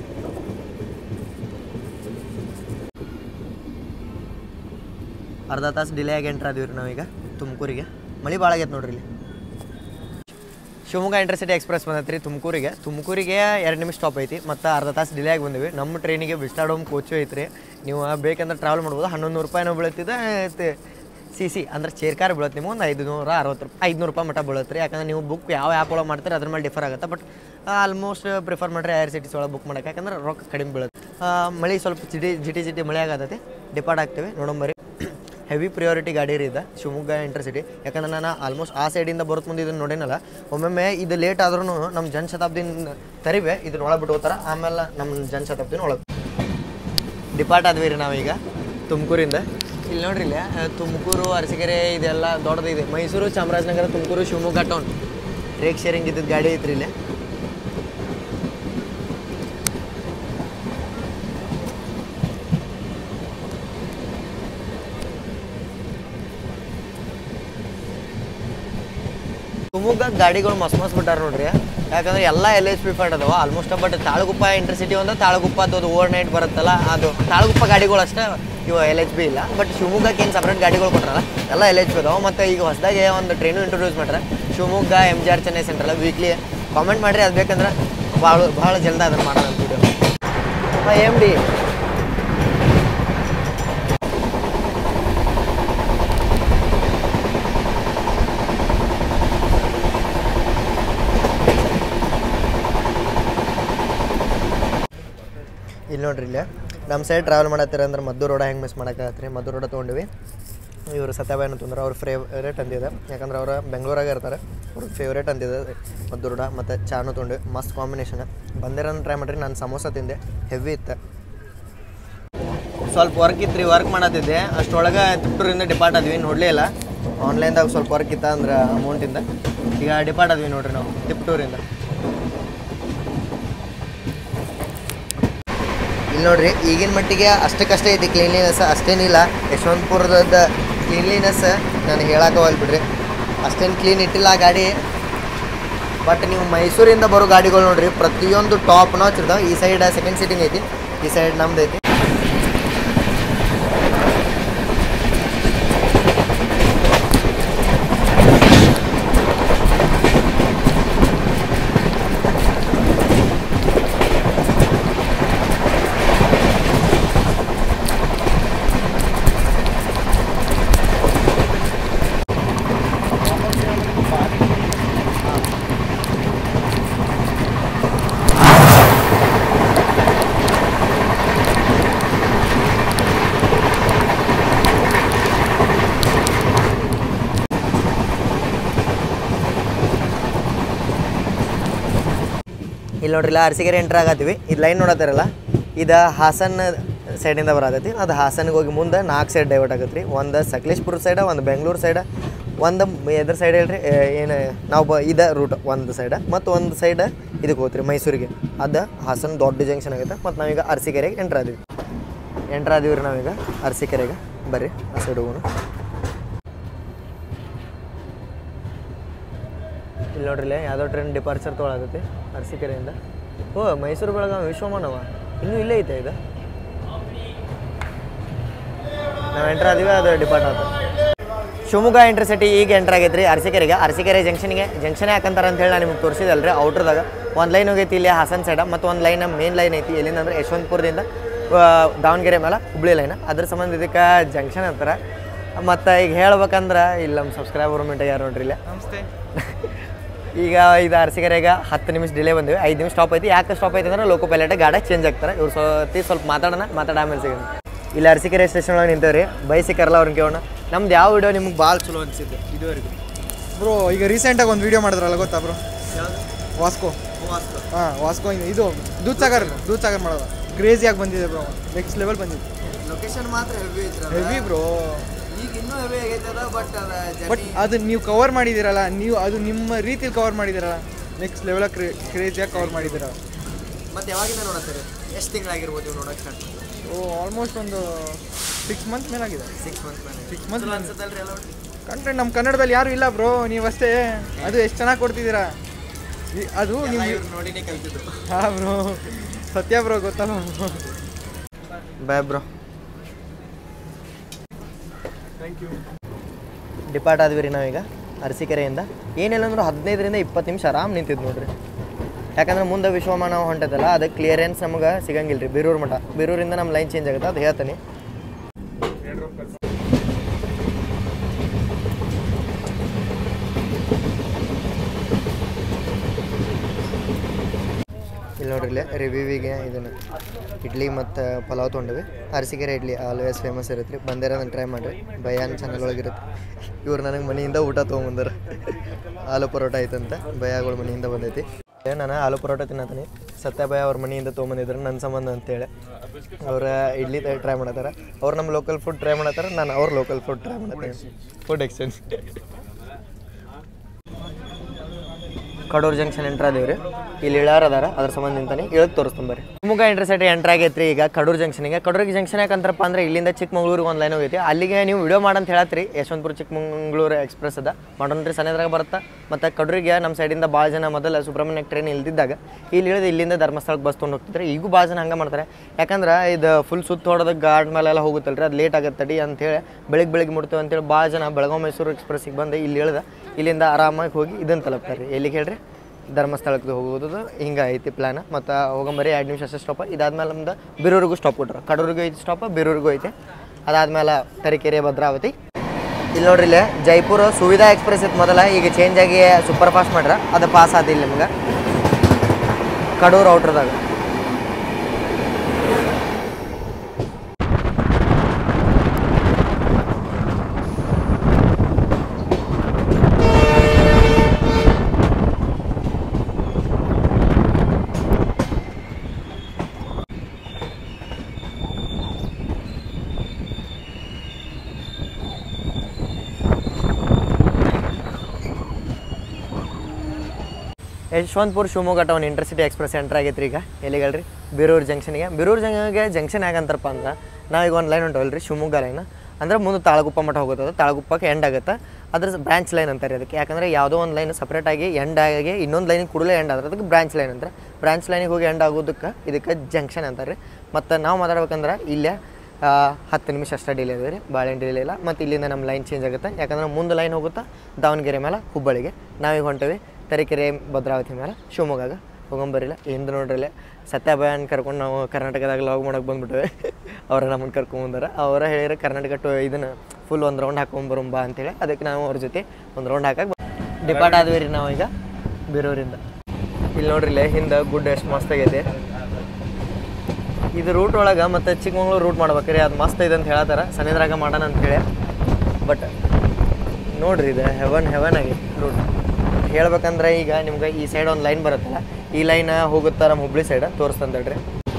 ಅರ್ಧ ತಾಸು ಡಿಲೇ ಆಗಿ ಎಂಟ್ರ್ ಆದೀವಿ ರೀ ನಾವೀಗ ತುಮಕೂರಿಗೆ ಮಳೆ ಭಾಳ ಆಗೈತೆ ನೋಡ್ರಿ ಇಲ್ಲಿ ಶಿವಮೊಗ್ಗ ಇಂಟರ್ಸಿಟಿ ಎಕ್ಸ್ಪ್ರೆಸ್ ಬಂದೈತೆ ರೀ ತುಮಕೂರಿಗೆ ತುಮಕೂರಿಗೆ ಎರಡು ನಿಮಿಷ ಸ್ಟಾಪ್ ಐತಿ ಮತ್ತು ಅರ್ಧ ತಾಸು ಡಿಲೇ ಆಗಿ ಬಂದಿವಿ ನಮ್ಮ ಟ್ರೈನಿಗೆ ವಿಸ್ಟಾಡೋಮ್ ಕೋಚು ಐತ್ರಿ ನೀವು ಬೇಕಂದ್ರೆ ಟ್ರಾವೆಲ್ ಮಾಡ್ಬೋದು ಹನ್ನೊಂದು ನೂರು ರೂಪಾಯಿನೂ ಬೀಳ್ತಿದೆ ಸಿ ಸಿ ಅಂದ್ರೆ ಚೇರ್ ಕಾರ್ ಬೀಳುತ್ತೆ ನಿಮ್ಗೆ ಒಂದು ಐದುನೂರ ಅರವತ್ತು ರೂಪಾಯಿ ಐದುನೂರು ರೂಪಾಯಿ ಮಟ್ಟ ಬೀಳುತ್ತೆ ರೀ ಯಾಕಂದ್ರೆ ನೀವು ಬುಕ್ ಯಾವ ಆ್ಯಪ್ ಒಳಗೆ ಮಾಡ್ತೀರಿ ಅದ್ರ ಮೇಲೆ ಡಿಫರ್ ಆಗುತ್ತೆ ಬಟ್ ಆಲ್ಮೋಸ್ಟ್ ಪ್ರಿಫರ್ ಮಾಡ್ರಿ I R C T C ಒಳಗೆ ಬುಕ್ ಮಾಡಕ್ಕೆ ಯಾಕಂದ್ರೆ ರೊಕ್ಕ ಕಡಿಮೆ ಬೀಳುತ್ತೆ ಆ, ಮಳೆ ಸ್ವಲ್ಪ ಜಿಟಿ ಜಿಟಿ ಜಿಟಿ ಮಳೆ ಆಗತೈತಿ ಡಿಪಾರ್ಟ್ ಆಗ್ತೀವಿ ನೋಡಂಬರಿ ಹೆವಿ ಪ್ರಿಯಾರಿಟಿ ಗಾಡಿ ರೀ ಇದು ಶಿವಮೊಗ್ಗ ಇಂಟರ್ಸಿಟಿ ಯಾಕಂದ್ರೆ ನಾನು ಆಲ್ಮೋಸ್ಟ್ ಆ ಸೈಡಿಂದ ಬರುತ್ತೆ ಮುಂದೆ ಇದನ್ನು ನೋಡೇನಲ್ಲ ಒಮ್ಮೊಮ್ಮೆ ಇದು ಲೇಟ್ ಆದ್ರೂ ನಮ್ಮ ಜನಶತಾಬ್ದಿನ ತರಿವೆ ಇದನ್ನ ಒಳಗೆ ಬಿಟ್ಟು ಹೋಗ್ತಾರೆ ಆಮೇಲೆ ನಮ್ಮ ಜನಶತಾಬ್ದಿನ ಒಳಗೆ ಡಿಪಾರ್ಟ್ ಆದ್ವಿ ರೀ ನಾವೀಗ ತುಮಕೂರಿಂದ ಇಲ್ಲಿ ನೋಡ್ರಿ ಇಲ್ಲಿ ಆ, ತುಮಕೂರು ಅರಸೀಕೆರೆ ಇದೆಲ್ಲ ದೊಡ್ಡದಿದೆ Mysuru Chamarajanagar Tumakuru Shivamogga town rake sharing ಇದ್ದದ್ದು ಗಾಡಿ ಐತ್ರಿ ಇಲ್ಲಿ ಶಿವಮೊಗ್ಗ ಗಾಡಿಗಳು ಮಸ್ತ್ ಮಸ್ತ್ ಬಿಟ್ಟಾರ ನೋಡ್ರಿ ಯಾಕಂದ್ರೆ ಎಲ್ಲ ಎಲ್ ಎಚ್ ಪಿ ಫೈಡ್ ಅದಾವ ಆಲ್ಮೋಸ್ಟ್ ಬಟ್ ತಾಳಗುಪ್ಪ ಇಂಟರ್ಸಿಟಿ ಒಂದು ತಾಳಗುಪ್ಪ ಅದು ಓವರ್ ನೈಟ್ ಬರುತ್ತಲ್ಲ ಅದು ತಾಳಗುಪ್ಪ ಗಾಡಿಗಳು ಅಷ್ಟೇ ಇವು ಎಲ್ ಎಚ್ ಬಿ ಇಲ್ಲ ಬಟ್ ಶಿವಮೊಗ್ಗಕ್ಕೆ ಏನು ಸಪ್ರೇಟ್ ಗಾಡಿಗಳು ಕೊಟ್ರಲ್ಲ ಎಲ್ಲ ಎಲ್ ಎಚ್ ಪಿ ಅದಾವ ಮತ್ತು ಈಗ ಹೊಸದಾಗಿ ಒಂದು ಟ್ರೈನು ಇಂಟ್ರೊಡ್ಯೂಸ್ ಮಾಡ್ರೆ Shivamogga M G R Chennai central weekly comment ಮಾಡಿರಿ ಅದು ಬೇಕಂದ್ರೆ ಭಾಳ ಭಾಳ ಜಲ್ದ ಅದನ್ನು ಮಾಡೋಣ ಅಂತ ವಿಡಿಯೋ ಹಾಂ ಎಮ್ ಡಿ ಇಲ್ಲಿ ನೋಡ್ರಿ ಇಲ್ಲಿ ನಮ್ಮ ಸೈಡ್ ಟ್ರಾವೆಲ್ ಮಾಡತ್ತೀರ ಅಂದ್ರೆ ಮದ್ದು ರೋಡ ಹೆಂಗೆ ಮಿಸ್ ಮಾಡೋಕ್ಕಾಗತ್ತೆ ರೀ ಮದ್ದು ರೋಡ ತೊಗೊಂಡಿವಿ ಇವರು ಸತ್ಯಭಾಯ್ ಅಂತಂದ್ರೆ ಅವ್ರ ಫೇವ್ರೇಟ್ ಅಂದಿದೆ ಯಾಕಂದ್ರೆ ಅವ್ರು ಬೆಂಗಳೂರಾಗ ಇರ್ತಾರೆ ಅವ್ರ ಫೇವ್ರೇಟ್ ಅಂದಿದೆ ಮದ್ದು ರೋಡ ಮತ್ತು ಚಾನು ತೊಗೊಂಡು ಮಸ್ತ್ ಕಾಂಬಿನೇಷನ್ ಬಂದಿರೋನ್ ಟ್ರೈ ಮಾಡಿರಿ ನಾನು ಸಮೋಸ ತಿಂದೆ ಹೆವಿ ಇತ್ತು ಸ್ವಲ್ಪ ವರ್ಕ್ ಇತ್ತು ರೀ ವರ್ಕ್ ಮಾಡತ್ತಿದ್ದೆ ಅಷ್ಟೊಳಗೆ ತಿಪ್ಟೂರಿಂದ ಡಿಪಾರ್ಟ್ ಆದ್ವಿ ನೋಡಲೇ ಇಲ್ಲ ಆನ್ಲೈನ್ದಾಗ ಸ್ವಲ್ಪ ವರ್ಕ್ ಇತ್ತ ಅಂದ್ರೆ ಅಮೌಂಟಿಂದ ಈಗ ಡಿಪಾರ್ಟ್ ಆದ್ವಿ ನೋಡ್ರಿ ನಾವು ತಿಪ್ಟೂರಿಂದ ಇಲ್ಲಿ ನೋಡ್ರಿ ಈಗಿನ ಮಟ್ಟಿಗೆ ಅಷ್ಟಕ್ಕಷ್ಟೇ ಐತಿ ಕ್ಲೀನ್ಲಿನೆಸ್ ಅಷ್ಟೇನಿಲ್ಲ ಯಶವಂತಪುರದ ಕ್ಲೀನ್ಲಿನೆಸ್ ನಾನು ಹೇಳಕ್ಕೆ ಹೋಗಲ್ ಬಿಡ್ರಿ ಅಷ್ಟೇನು ಕ್ಲೀನ್ ಇಟ್ಟಿಲ್ಲ ಆ ಗಾಡಿ ಬಟ್ ನೀವು ಮೈಸೂರಿಂದ ಬರೋ ಗಾಡಿಗಳು ನೋಡ್ರಿ ಪ್ರತಿಯೊಂದು ಟಾಪ್ ನಾಚ್ ಇರ್ತಾವೆ ಈ ಸೈಡ್ ಸೆಕೆಂಡ್ ಸೀಟಿಂಗ್ ಐತಿ ಈ ಸೈಡ್ ನಮ್ದು ಐತಿ ಇಲ್ಲಿ ನೋಡ್ರಿ ಇಲ್ಲ ಅರಸಿಕೆರೆ ಎಂಟ್ರ್ ಆಗತ್ತೀವಿ ಇದು ಲೈನ್ ನೋಡತ್ತಾರಲ್ಲ ಇದು ಹಾಸನ್ ಸೈಡಿಂದ ಬರತೈತಿ ಅದು ಹಾಸನ್ಗೆ ಹೋಗಿ ಮುಂದೆ ನಾಲ್ಕು ಸೈಡ್ ಡೈವರ್ಟ್ ಆಗತ್ತೆ ರೀ ಒಂದು ಸಕಲೇಶ್ಪುರ ಸೈಡ ಒಂದು ಬೆಂಗಳೂರು ಸೈಡ ಒಂದು ಎದ್ರ ಸೈಡ್ ಹೇಳ್ರಿ ಏನು ನಾವು ಬ ಇದ ರೂಟ್ ಒಂದು ಸೈಡ ಮತ್ತು ಒಂದು ಸೈಡ್ ಇದಕ್ಕೆ ಹೋಗ್ತೀರಿ ಮೈಸೂರಿಗೆ ಅದು ಹಾಸನ್ ದೊಡ್ಡ ಜಂಕ್ಷನ್ ಆಗೈತೆ ಮತ್ತು ನಾವೀಗ ಅರಸೀಕೆರೆಗೆ ಎಂಟ್ರ್ ಆದೀವಿ ಎಂಟ್ರ್ ಆದೀವಿ ರೀ ನಾವೀಗ ಅರಸೀಕೆರೆಗೆ ಬರ್ರಿ ಆ ಸೈಡ್ ಹೋಗೋಣ ಇಲ್ಲಿ ನೋಡ್ರಿ ಇಲ್ಲೇ ಯಾವುದೋ ಟ್ರೈನ್ ಡಿಪಾರ್ಚರ್ ತೊಗೊಳತೈತಿ ಅರಸೀಕೆರೆಯಿಂದ ಓ ಮೈಸೂರು ಬೆಳಗಾವಿ ವಿಶ್ವಮಾನವ ಇನ್ನೂ ಇಲ್ಲೇ ಐತೆ ಇದು ನಾವು ಎಂಟ್ರ್ ಆದೀವಿ ಅದು ಡಿಪಾರ್ಟ್ ಆಯ್ತು ಶಿವಮೊಗ್ಗ ಇಂಟರ್ಸಿಟಿ ಈಗ ಎಂಟ್ರ್ ಆಗೈತೆ ರೀ ಅರಸೀಕೆರೆಗೆ ಅರಸೀಕೆರೆ ಜಂಕ್ಷನ್ಗೆ ಜಂಕ್ಷನ್ ಯಾಕಂತಾರೆ ಅಂತ ಹೇಳಿ ನಾನು ನಿಮ್ಗೆ ತೋರಿಸಿದಲ್ರಿ ಔಟ್ರದಾಗ ಒಂದು ಲೈನ್ ಹೋಗೈತಿ ಇಲ್ಲಿ ಹಾಸನ್ ಸೈಡ ಮತ್ತು ಒಂದು ಲೈನ್ ಮೇನ್ ಲೈನ್ ಐತಿ ಎಲ್ಲಿಂದ ಅಂದ್ರೆ ಯಶವಂತಪುರದಿಂದ ಆ, ದಾವಣಗೆರೆ ಮೇಲೆ ಹುಬ್ಳಿ ಲೈನ್ ಅದ್ರ ಸಂಬಂಧ ಇದಕ್ಕೆ ಜಂಕ್ಷನ್ ಅಂತಾರೆ ಮತ್ತು ಈಗ ಹೇಳ್ಬೇಕಂದ್ರೆ ಇಲ್ಲಿ ನಮ್ಮ ಸಬ್ಸ್ಕ್ರೈಬರ್ ಮಿಂಟ ಯಾರು ನೋಡ್ರಿ ಇಲ್ಲೇ ನಮಸ್ತೆ ಈಗ ಇದು ಅರಸಿಕೆರೆಗೆ ಹತ್ತು ನಿಮಿಷ ಡಿಲೇ ಬಂದಿವಿ ಐದು ನಿಮಿಷ ಸ್ಟಾಪ್ ಐತಿ ಯಾಕೆ ಸ್ಟಾಪ್ ಐತಿ ಅಂದ್ರೆ ಲೋಕೋ ಪೈಲಟ್ ಗಾಡಿ ಚೇಂಜ್ ಆಗ್ತಾರೆ ಇವ್ರು ಸತಿ ಸ್ವಲ್ಪ ಮಾತಾಡೋಣ ಮಾತಾಡ ಆಮೇಲೆ ಸಿಗೋಣ ಇಲ್ಲಿ ಅರಸಿಕೆರೆ ಸ್ಟೇಷನ್ ಒಳಗೆ ನಿಂತೇವ್ರಿ ಬೈಸಿಕರ್ಲ ಅವ್ರನ್ನ ಕೇಳೋಣ ನಮ್ದು ಯಾವ ವಿಡಿಯೋ ನಿಮ್ಗೆ ಭಾಳ ಚಲೋ ಅನಿಸಿದ್ದು ಇದುವರೆಗೂ ಬ್ರೋ ಈಗ ರೀಸೆಂಟಾಗಿ ಒಂದು ವಿಡಿಯೋ ಮಾಡಿದ್ರಲ್ಲ ಗೊತ್ತಾ ಬ್ರೋ ವಾಸ್ಕೋ ಹಾಂ ವಾಸ್ಕೋ ಇಂದ ಇದು ದೂದ್ ಸಾಗರ್ ದೂದ್ ಸಾಗರ್ ಮಾಡೋದು ಕ್ರೇಜಿಯಾಗಿ ಬಂದಿದೆ ಬ್ರೋ ನೆಕ್ಸ್ಟ್ ಲೆವೆಲ್ ಬಂದಿದೆ ಲೊಕೇಶನ್ ಮಾತ್ರ ಹೆವಿ ಹೆವಿ ಬ್ರೋ ಈಗ ಇನ್ನೂ ಹೆವಿ ಆಗೈತದ ಬಟ್ ಬಟ್ ಅದು ನೀವು ಕವರ್ ಮಾಡಿದ್ದೀರಲ್ಲ ನೀವು ಅದು ನಿಮ್ಮ ರೀತಿಲಿ ಕವರ್ ಮಾಡಿದ್ದೀರಲ್ಲ ನೆಕ್ಸ್ಟ್ ಲೆವೆಲ್ ಕ್ರೇಜಿಯಾಗಿ ಕವರ್ ಮಾಡಿದ್ದೀರ ಮತ್ತೆ ಯಾವಾಗಿಂದ ನೋಡತ್ತೀರಿ ಎಷ್ಟು ತಿಂಗಳಾಗಿರ್ಬೋದು ನೀವು ನೋಡೋಕೆ ಸ್ಟಾರ್ಟ್ ಓ ಆಲ್ಮೋಸ್ಟ್ ಒಂದು ಸಿಕ್ಸ್ ಮಂತ್ ಮೇಲಾಗಿದೆ ಸಿಕ್ಸ್ ಮಂತ್ ಮೇಲೆ ಸಿಕ್ಸ್ ಮಂತ್ ಅನ್ಸುತ್ತಲ್ರಿ ಎಲ್ಲ ಕಂಟೆಂಟ್ ನಮ್ಮ ಕನ್ನಡದಲ್ಲಿ ಯಾರು ಇಲ್ಲ ಬ್ರೋ ನೀವಷ್ಟೇ ಅದು ಎಷ್ಟು ಚೆನ್ನಾಗಿ ಕೊಡ್ತಿದ್ದೀರಾ ಈ- ಅದು ನೀವು ನೋಡಿನೇ ಕಲ್ತಿದ್ರು ಹಾಂ ಬ್ರೋ ಸತ್ಯ ಬ್ರೋ ಗೊತ್ತಲ್ಲ bro. ಬಾಯ್ ಬ್ರೋ ಡಿಪಾರ್ಟ್ ಆದ್ವಿ ರೀ ನಾವೀಗ ಅರಸೀಕೆರೆಯಿಂದ ಏನಿಲ್ಲ ಅಂದ್ರೆ ಹದಿನೈದರಿಂದ ಇಪ್ಪತ್ತು ನಿಮಿಷ ಆರಾಮ್ ನಿಂತಿದ್ದು ನೋಡ್ರಿ ಯಾಕಂದ್ರೆ ಮುಂದೆ ವಿಶ್ವಮಾನ ಹೊಂಟೈತಲ್ಲ ಅದಕ್ಕೆ ಕ್ಲಿಯರೆನ್ಸ್ ನಮಗೆ ಸಿಗಂಗಿಲ್ಲ ರೀ ಬೀರೂರು ಮಠ ಬೀರೂರಿಂದ ನಮ್ಮ ಲೈನ್ ಚೇಂಜ್ ಆಗುತ್ತೆ ಅದು ಹೇಳ್ತೀನಿ ಇಲ್ಲಿ ನೋಡ್ರಿ ಇಲ್ಲೇ ರಿವ್ಯೂವಿಗೆ ಇದನ್ನು ಇಡ್ಲಿ ಮತ್ತು ಪಲಾವ್ ತೊಗೊಂಡಿವಿ ಅರಸಿಕೆರೆ ಇಡ್ಲಿ ಆಲ್ವೇಸ್ ಫೇಮಸ್ ಇರುತ್ತೆ ರೀ ಬಂದಿರೋ ಟ್ರೈ ಮಾಡಿರಿ ಬಯಾನ್ ಚಾನಲ್ ಒಳಗಿರುತ್ತೆ ಇವ್ರು ನನಗೆ ಮನೆಯಿಂದ ಊಟ ತೊಗೊಂಬಂದಾರ ಆಲೂ ಪರೋಟ ಐತಂತ ಬಯಾಗಳ ಮನೆಯಿಂದ ಬಂದೈತಿ ಏ, ನಾನು ಆಲೂ ಪರೋಟ ತಿನ್ನತೀನಿ ಸತ್ಯ ಭಯ ಅವ್ರ ಮನೆಯಿಂದ ತೊಗೊಂಬಂದಿದ್ರು ನನ್ನ ಸಂಬಂಧ ಅಂತೇಳಿ ಅವ್ರ ಇಡ್ಲಿ ಟ್ರೈ ಮಾಡತ್ತಾರ ಅವ್ರು ನಮ್ಮ ಲೋಕಲ್ ಫುಡ್ ಟ್ರೈ ಮಾಡತ್ತಾರ ನಾನು ಅವ್ರ ಲೋಕಲ್ ಫುಡ್ ಟ್ರೈ ಮಾಡತ್ತೀನಿ food exchange Kadur junction entry ಅದೇವಿ ರೀ ಇಲ್ಲಿ ಇಳಾರ ಅದಾರ ಅದ್ರ ಸಂಬಂಧ ನಿಂತಾನೆ ಇಳದ್ ತೋರಿಸ್ತೀನಿ ಬರ್ರಿ ಶಿವಮೊಗ್ಗ ಇಂಟರ್ಸಿಟಿ ಎಂಟ್ರ್ ಆಗೈತ್ರಿ ಈಗ ಕಡೂರು ಜಂಕ್ಷನ್ಗೆ ಕಡೂರು ಜಂಕ್ಷನ್ ಯಾಕಂತಾರಪ್ಪ ಅಂದ್ರೆ ಇಲ್ಲಿಂದ ಚಿಕ್ಕಮಂಗ್ಳೂರಿಗೆ ಒಂದು ಲೈನ್ ಹೋಗೈತಿ ಅಲ್ಲಿಗೆ ನೀವು ವಿಡಿಯೋ ಮಾಡಂತ ಹೇಳತ್ರಿ ಯಶವಂತಪುರ ಚಿಕ್ಕಮಂಗ್ಳೂರು ಎಕ್ಸ್ಪ್ರೆಸ್ ಅದ ಮಾಡೋಣ್ರಿ ಸನೇದ್ರಾಗ ಬರುತ್ತಾ ಮತ್ತು ಕಡೂರಿಗೆ ನಮ್ಮ ಸೈಡಿಂದ ಭಾಳ ಜನ ಮೊದಲ ಸುಬ್ರಹ್ಮಣ್ಯ ಟ್ರೈನ್ ಇಲ್ದಿದ್ದಾಗ ಇಲ್ಲಿ ಇಳಿದು ಇಲ್ಲಿಂದ ಧರ್ಮಸ್ಥಳಕ್ಕೆ ಬಸ್ ತೊಗೊಂಡು ಹೋಗ್ತಿದ್ರೆ ಈಗೂ ಭಾಳ ಜನ ಹಂಗೆ ಮಾಡ್ತಾರೆ ಯಾಕಂದ್ರೆ ಇದು ಫುಲ್ ಸುತ್ತ ಹೊಡೆದ ಗಾರ್ಡ್ ಮೇಲೆಲ್ಲ ಹೋಗುತ್ತಲ್ರಿ ಅದು ಲೇಟ್ ಆಗತ್ತೆ ತಡಿ ಅಂತೇಳಿ ಬೆಳಿಗ್ಗೆ ಬೆಳಿಗ್ಗೆ ಮುಡ್ತೇವೆ ಅಂತೇಳಿ ಭಾಳ ಜನ ಬೆಳಗಾವಿ ಮೈಸೂರು ಎಕ್ಸ್ಪ್ರೆಸ್ಸಿಗೆ ಬಂದು ಇಲ್ಲಿ ಇಳ್ದ ಇಲ್ಲಿಂದ ಆರಾಮಾಗಿ ಹೋಗಿ ಇದನ್ನು ತಲುಪ್ತಾರೆ ರೀ ಎಲ್ಲಿಗೆ ಹೇಳ್ರಿ ಧರ್ಮಸ್ಥಳಕ್ಕೆ ಹೋಗೋದು ಹಿಂಗೆ ಐತಿ ಪ್ಲ್ಯಾನ್ ಮತ್ತು ಹೋಗಂಬರಿ ಎರಡು ನಿಮಿಷ ಅಷ್ಟೇ ಸ್ಟಾಪ್ ಇದಾದ್ಮೇಲೆ ನಮ್ದು ಬೀರೂರಿಗೂ ಸ್ಟಾಪ್ ಕೊಟ್ರು ಕಡೂರಿಗೂ ಐತಿ ಸ್ಟಾಪ್ ಬೀರೂರಿಗೂ ಐತಿ ಅದಾದ್ಮೇಲೆ ತರೀಕೆರೆ ಭದ್ರಾವತಿ ಇಲ್ಲಿ ನೋಡ್ರಿ ಇಲ್ಲೇ ಜೈಪುರ ಸುವಿಧಾ ಎಕ್ಸ್ಪ್ರೆಸ್ ಇತ್ತು ಮೊದಲ ಈಗ ಚೇಂಜ್ ಆಗಿ ಸೂಪರ್ ಫಾಸ್ಟ್ ಮಾಡ್ರ ಅದು ಪಾಸ್ ಆದ ಇಲ್ಲಿ ನಿಮ್ಗೆ ಕಡೂರು ಔಟ್ರದಾಗ Yeshwantpur Shivamogga town intercity express entry ಆಗೈತೆ ಈಗ ಎಲ್ಲಿಗೆ ಹೇಳ್ರಿ ಬೀರೂರು ಜಂಕ್ಷನ್ಗೆ ಬೀರೂರು ಜಂಕ್ಷನ್ಗೆ ಜಂಕ್ಷನ್ ಯಾಕಂತಾರಪ್ಪ ಅಂದ್ರೆ ನಾವೀಗ ಒಂದು ಲೈನ್ ಹೊಂಟವಲ್ಲ ರೀ ಶಿವಮೊಗ್ಗ ಲೈನ್ ಅಂದ್ರೆ ಮುಂದೆ ತಾಳಗುಪ್ಪ ಮಠ ಹೋಗುತ್ತದೆ ತಾಳಗುಪ್ಪಕ್ಕೆ ಎಂಡ್ ಆಗುತ್ತೆ ಅದ್ರ ಬ್ರಾಂಚ್ ಲೈನ್ ಅಂತಾರೆ ಅದಕ್ಕೆ ಯಾಕಂದರೆ ಯಾವುದೋ ಒಂದು ಲೈನ್ ಸಪ್ರೇಟಾಗಿ ಎಂಡ್ ಆಗಿ ಇನ್ನೊಂದು ಲೈನಿಗೆ ಕೂಡಲೇ ಎಂಡ್ ಆದ್ರೆ ಅದಕ್ಕೆ ಬ್ರಾಂಚ್ ಲೈನ್ ಅಂತಾರೆ ಬ್ರಾಂಚ್ ಲೈನಿಗೆ ಹೋಗಿ ಎಂಡ್ ಆಗೋದಕ್ಕೆ ಇದಕ್ಕೆ ಜಂಕ್ಷನ್ ಅಂತಾರೆ ಮತ್ತು ನಾವು ಮಾತಾಡ್ಬೇಕಂದ್ರೆ ಇಲ್ಲೇ ಆ, ಹತ್ತು ನಿಮಿಷ ಅಷ್ಟೇ ಡಿಲೇ ಇದೆ ರೀ ಭಾಳ ಏನು ಡಿಲೇ ಇಲ್ಲ ಮತ್ತು ಇಲ್ಲಿಂದ ನಮ್ಮ ಲೈನ್ ಚೇಂಜ್ ಆಗುತ್ತೆ ಯಾಕಂದ್ರೆ ಮುಂದೆ ಲೈನ್ ಹೋಗುತ್ತಾ ದಾವಣಗೆರೆ ಮೇಲೆ ಹುಬ್ಬಳ್ಳಿಗೆ ನಾವೀಗ ಹೊಂಟೇವಿ ತರೀಕೆರೆ ಭದ್ರಾವತಿ ಮೇಲೆ ಶಿವಮೊಗ್ಗಾಗ ಹೋಗೊಂಬರಿಲ್ಲ ಎಂದು ನೋಡ್ರಿಲ್ಲ ಸತ್ಯಭಯನ್ ಕರ್ಕೊಂಡು ನಾವು ಕರ್ನಾಟಕದಾಗ ಲಾಗ್ ಮಾಡೋಕೆ ಬಂದ್ಬಿಟ್ಟೇವೆ ಅವ್ರ ನಮ್ಮನ್ನು ಕರ್ಕೊಂಬಂದಾರ ಅವರ ಹೇಳಿದ್ರೆ ಕರ್ನಾಟಕ ಟು ಇದನ್ನು ಫುಲ್ ಒಂದು ರೌಂಡ್ ಹಾಕೊಂಬರುಂಬ ಅಂತೇಳಿ ಅದಕ್ಕೆ ನಾವು ಅವ್ರ ಜೊತೆ ಒಂದು ರೌಂಡ್ ಹಾಕಕ್ಕೆ ಡಿಪಾರ್ಟ್ ಆದ್ವಿ ರೀ ನಾವು ಈಗ ಬೀರೂರಿಂದ ಇಲ್ಲಿ ನೋಡ್ರಿಲ್ಲ ಹಿಂದೆ ಗುಡ್ ಎಷ್ಟು ಮಸ್ತ್ ಆಗೈತೆ ಇದು ರೂಟ್ ಒಳಗೆ ಮತ್ತು ಚಿಕ್ಕಮಂಗ್ಳೂರು ರೂಟ್ ಮಾಡ್ಬೇಕ್ರಿ ಅದು ಮಸ್ತ್ ಇದೆ ಅಂತ ಹೇಳತ್ತಾರ ಸನಿದ್ರಾಗ ಮಾಡೋಣ ಅಂತೇಳಿ ಬಟ್ ನೋಡ್ರಿ ಇದು ಹೆವನ್ ಹೆವನ್ ಆಗೈತಿ ರೂಟ್ ಹೇಳ್ಬೇಕಂದ್ರೆ ಈಗ ನಿಮ್ಗೆ ಈ ಸೈಡ್ ಒಂದು ಲೈನ್ ಬರುತ್ತಲ್ಲ ಈ ಲೈನ್ ಹೋಗುತ್ತಾ ನಮ್ಮ ಹುಬ್ಳಿ ಸೈಡ್ ತೋರಿಸ್ತಂತೇಳ್ರಿ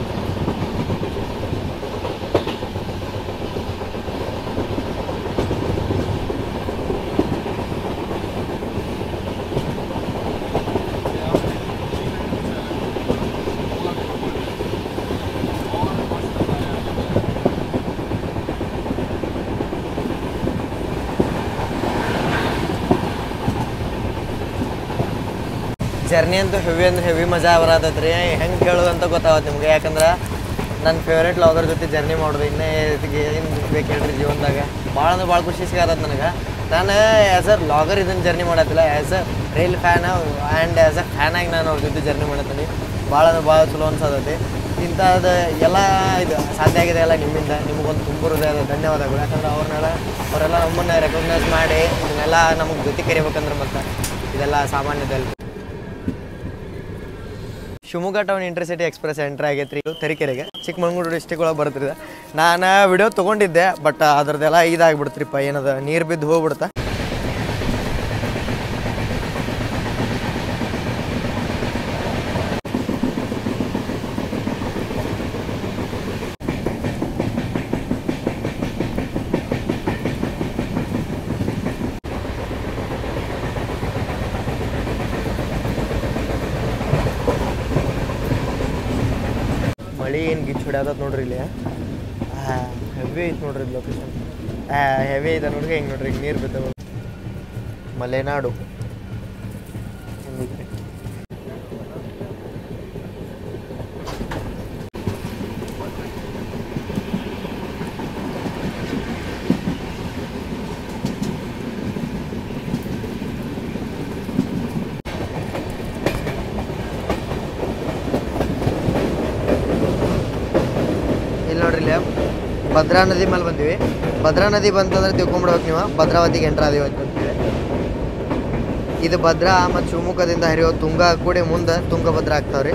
ಜರ್ನಿ ಅಂತೂ ಹೆವಿ ಅಂದ್ರೆ ಹೆವಿ ಮಜಾ ಬರತೈತೆ ರೀ ಹೆಂಗೆ ಕೇಳೋದು ಅಂತ ಗೊತ್ತಾಗತ್ತೆ ನಿಮ್ಗೆ ಯಾಕಂದ್ರೆ ನನ್ನ ಫೇವ್ರೇಟ್ ಲಾಗರ್ ಜೊತೆ ಜರ್ನಿ ಮಾಡೋದು ಇನ್ನೇ ಇದಕ್ಕೆ ಏನು ಬೇಕು ಹೇಳ್ರಿ ಜೀವನದಾಗ ಭಾಳ ಅಂದ್ರೆ ಭಾಳ ಖುಷಿ ಸಿಗತ್ತೆ ನನಗೆ ನಾನು ಆ್ಯಸ್ ಅ ಲಾಗರ್ ಇದನ್ನು ಜರ್ನಿ ಮಾಡತ್ತಿಲ್ಲ as a rail fan and as a fan ಆಗಿ ನಾನು ಅವ್ರ ಜೊತೆ ಜರ್ನಿ ಮಾಡತ್ತೀನಿ ಭಾಳ ಅಂದ್ರೆ ಭಾಳ ಚಲೋ ಅನ್ಸತೈತಿ ಇಂಥದ್ದು ಎಲ್ಲ ಇದು ಸಾಧ್ಯ ಆಗಿದೆ ಎಲ್ಲ ನಿಮ್ಮಿಂದ ನಿಮಗೊಂದು ತುಂಬ ಹೃದಯದ ಧನ್ಯವಾದಗಳು ಯಾಕಂದ್ರೆ ಅವ್ರನ್ನೆಲ್ಲ ಅವರೆಲ್ಲ ನಮ್ಮನ್ನು ರೆಕಗ್ನೈಸ್ ಮಾಡಿ ಇದನ್ನೆಲ್ಲ ನಮಗೆ ಜೊತೆ ಕರಿಬೇಕಂದ್ರೆ ಮತ್ತೆ ಇದೆಲ್ಲ ಸಾಮಾನ್ಯದಲ್ಲಿ Shivamogga town intercity express entry ಆಗೈತ್ರಿ ಇದು ತರೀಕೆರೆಗೆ ಚಿಕ್ಕಮಗಳೂರು ಡಿಸ್ಟಿಕ್ ಒಳಗೆ ಬರ್ತದೆ ನಾನು ವಿಡಿಯೋ ತೊಗೊಂಡಿದ್ದೆ ಬಟ್ ಅದ್ರದ್ದೆಲ್ಲ ಇದಾಗ್ಬಿಡ್ತ್ರಿಪ್ಪ ಏನದ ನೀರು ಬಿದ್ದು ಹೋಗ್ಬಿಡ್ತಾ ಮಳೆ ಏನು ಗಿಚ್ಚು ಹೊಡ್ಯಾದತ್ ನೋಡ್ರಿ ಇಲ್ಲಿ ಹೆವಿ ಐತೆ ನೋಡ್ರಿ ಲೊಕೇಶನ್ ಹೆವಿ ಐತೆ ನೋಡ್ರಿ ಹೆಂಗೆ ನೋಡ್ರಿ ಹಿಂಗೆ ನೀರು ಬಿದ್ದಾವ ಮಲೆನಾಡು ಹೆಂಗೈತ್ರಿ ಇಲ್ಲಿ ನೋಡ್ರಿ ಇಲ್ಲಿ ಭದ್ರಾ ನದಿ ಮೇಲೆ ಬಂದಿವಿ ಭದ್ರಾ ನದಿ ಬಂತಂದ್ರೆ ತಿಳ್ಕೊಂಬಿಡ್ಬೇಕು ನೀವು ಭದ್ರಾವತಿಗೆ ಎಂಟ್ರ್ ಆದೀವಿ ಅಂತಂತೇಳಿ ಇದು ಭದ್ರಾ ಮತ್ತು ಶಿವಮೊಗ್ಗದಿಂದ ಹರಿಯೋ ತುಂಗ ಕೂಡಿ ಮುಂದೆ ತುಂಗಭದ್ರಾ ಆಗ್ತಾವ್ರಿ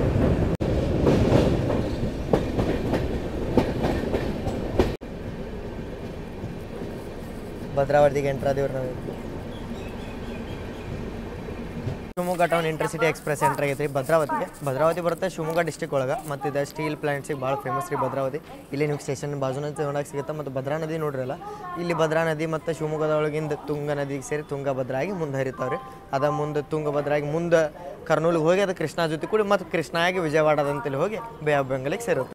ಭದ್ರಾವತಿಗೆ ಎಂಟ್ರ್ ಆದೀವ್ರಿ ನಾವು Shivamogga town intercity express entry ಆಗೈತೆ ರೀ ಭದ್ರಾವತಿಗೆ ಭದ್ರಾವತಿ ಬರುತ್ತೆ ಶಿವಮೊಗ್ಗ ಡಿಸ್ಟಿಕ್ ಒಳಗೆ ಮತ್ತು ಇದು ಸ್ಟೀಲ್ ಪ್ಲಾಂಟ್ಸಿಗೆ ಭಾಳ ಫೇಮಸ್ ರೀ ಭದ್ರಾವತಿ ಇಲ್ಲಿ ನಿಮ್ಗೆ ಸ್ಟೇಷನ್ ಬಾಜುನ ನೋಡಕ್ಕೆ ಸಿಗುತ್ತೆ ಮತ್ತು ಭದ್ರಾ ನದಿ ನೋಡ್ರಲ್ಲ ಇಲ್ಲಿ ಭದ್ರಾ ನದಿ ಮತ್ತು ಶಿವಮೊಗ್ಗದ ಒಳಗಿಂದ ತುಂಗ ನದಿಗೆ ಸೇರಿ ತುಂಗಭದ್ರಾ ಆಗಿ ಮುಂದೆ ಹರಿತಾವ್ರಿ ಅದ ಮುಂದೆ ತುಂಗಭದ್ರಾ ಆಗಿ ಮುಂದೆ ಕರ್ನೂಲಿಗೆ ಹೋಗಿ ಅದು ಕೃಷ್ಣಾ ಜೊತೆ ಕೂಡಿ ಮತ್ತು ಕೃಷ್ಣ ಆಗಿ ವಿಜಯವಾಡದಂತೇಳಿ ಹೋಗಿ ಬೇ ಆಫ್ ಬೆಂಗಲಿಗೆ ಸೇರುತ್ತೆ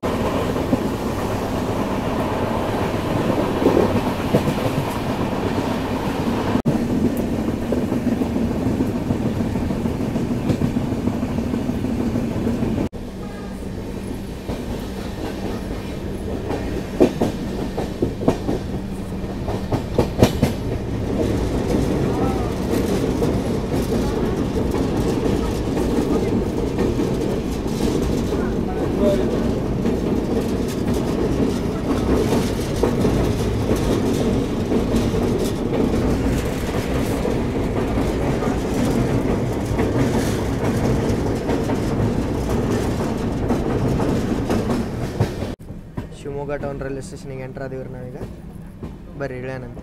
ಶಿವಮೊಗ್ಗ ಟೌನ್ ರೈಲ್ವೆ ಸ್ಟೇಷನಿಗೆ ಎಂಟ್ರ್ ಆದೀವ್ರಿ ನಾವೀಗ ಬರ್ರಿ ಇಳ್ಯಾನಂತೆ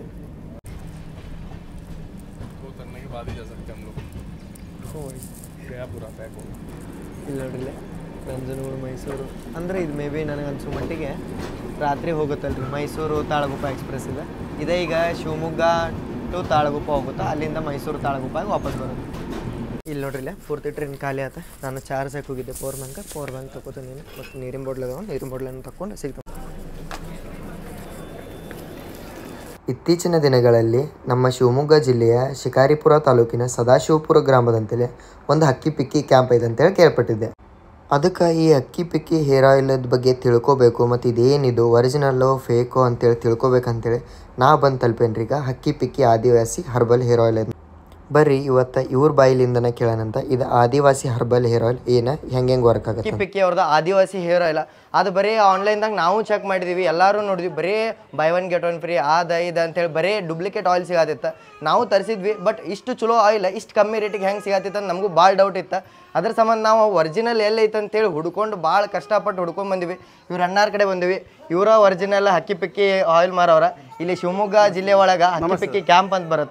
तो उतरने के बाद ही जा सकते हैं हम लोग गया पूरा पैक हो ಇಲ್ಲ ನೋಡ್ರಿಲ್ಲ ನಂಜನಗೂಡು ಮೈಸೂರು ಅಂದರೆ ಇದು ಮೇ ಬಿ ನನಗೆ ಅನ್ಸೋ ಮಟ್ಟಿಗೆ ರಾತ್ರಿ ಹೋಗುತ್ತಲ್ರಿ ಮೈಸೂರು ತಾಳಗುಪ್ಪ ಎಕ್ಸ್ಪ್ರೆಸ್ ಇದೆ ಇದೇ ಈಗ ಶಿವಮೊಗ್ಗ ಟು ತಾಳಗುಪ್ಪ ಹೋಗುತ್ತಾ ಅಲ್ಲಿಂದ ಮೈಸೂರು ತಾಳಗುಪ್ಪ ಆಗಿ ವಾಪಸ್ ಬರುತ್ತೆ ಇಲ್ಲಿ ನೋಡ್ರಿ ಇಲ್ಲೇ ಪೂರ್ತಿ ಟ್ರೈನ್ ಖಾಲಿ ಆತ ನಾನು ಚಾರ್ಜ್ ಹಾಕಿ ಹೋಗಿದ್ದೆ ಪವರ್ ಬ್ಯಾಂಕ್ ಪವರ್ ಬ್ಯಾಂಕ್ ತಗೋತೀನಿ ನೀನು ಮತ್ತು ನೀರಿನ ಬಾಟ್ಲ್ ಅದಾವ ನೀರಿನ ಬಾಟ್ಲನ್ನು ತಗೊಂಡು ಸಿಗ್ತಾವೆ ಇತ್ತೀಚಿನ ದಿನಗಳಲ್ಲಿ ನಮ್ಮ ಶಿವಮೊಗ್ಗ ಜಿಲ್ಲೆಯ ಶಿಕಾರಿಪುರ ತಾಲೂಕಿನ ಸದಾಶಿವಪುರ ಗ್ರಾಮದಂತೆಲೆ ಒಂದು ಹಕ್ಕಿ ಪಿಕ್ಕಿ ಕ್ಯಾಂಪ್ ಐತೆ ಅಂತೇಳಿ ಕೇಳ್ಪಟ್ಟಿದ್ದೆ ಅದಕ್ಕೆ ಈ ಅಕ್ಕಿ ಪಿಕ್ಕಿ ಹೇರ್ ಆಯಿಲದ ಬಗ್ಗೆ ತಿಳ್ಕೊಬೇಕು ಮತ್ತು ಇದೇನಿದು ಒರಿಜಿನಲ್ಲು ಫೇಕೋ ಅಂತೇಳಿ ತಿಳ್ಕೊಬೇಕಂತೇಳಿ ನಾ ಬಂದು ತಲುಪೇನ್ರಿ ಈಗ ಹಕ್ಕಿ ಪಿಕ್ಕಿ ಆದಿವಾಸಿ ಹರ್ಬಲ್ ಹೇರ್ ಆಯಿಲ್ ಅಂತ ಬರ್ರಿ ಇವತ್ತು ಇವ್ರ ಬಾಯಿಲಿಂದನೇ ಕೇಳೋಣಂತ ಇದು ಆದಿವಾಸಿ ಹರ್ಬಲ್ ಹೇರ್ ಆಯಿಲ್ ಏನು ಹೆಂಗೆ ಹೆಂಗೆ ವರ್ಕ್ ಆಗುತ್ತೆ ಪಿಕ್ಕಿ ಅವ್ರದ್ದು ಆದಿವಾಸಿ ಹೇರ್ ಆಯಿಲ್ ಅದು ಬರೀ ಆನ್ಲೈನ್ದಾಗ ನಾವು ಚೆಕ್ ಮಾಡಿದೀವಿ ಎಲ್ಲರೂ ನೋಡಿದ್ವಿ ಬರೀ buy one get one free ಅದ ಇದು ಅಂತೇಳಿ ಬರೀ ಡೂಪ್ಲಿಕೇಟ್ ಆಯಿಲ್ ಸಿಗತ್ತಿತ್ತು ನಾವು ತರಿಸಿದ್ವಿ ಬಟ್ ಇಷ್ಟು ಚಲೋ ಆಯಿಲ್ ಇಷ್ಟು ಕಮ್ಮಿ ರೇಟಿಗೆ ಹೆಂಗೆ ಸಿಗತ್ತಿತ್ತು ಅಂತ ನಮಗೂ ಭಾಳ ಡೌಟ್ ಇತ್ತು ಅದ್ರ ಸಂಬಂಧ ನಾವು ಒರಿಜಿನಲ್ ಎಲ್ಲೈತೆ ಅಂತೇಳಿ ಹುಡ್ಕೊಂಡು ಭಾಳ ಕಷ್ಟಪಟ್ಟು ಹುಡ್ಕೊಂಡು ಬಂದಿವಿ ಇವ್ರ ಅಣ್ಣಾರ ಕಡೆ ಬಂದಿವಿ ಇವರ ಒರಿಜಿನಲ್ ಹಕ್ಕಿ ಪಿಕ್ಕಿ ಆಯಿಲ್ ಮಾರವ್ರ ಇಲ್ಲಿ ಶಿವಮೊಗ್ಗ ಜಿಲ್ಲೆ ಒಳಗೆ ಹಕ್ಕಿ ಪಿಕ್ಕಿ ಕ್ಯಾಂಪ್ ಅಂತ ಬರುತ್ತೆ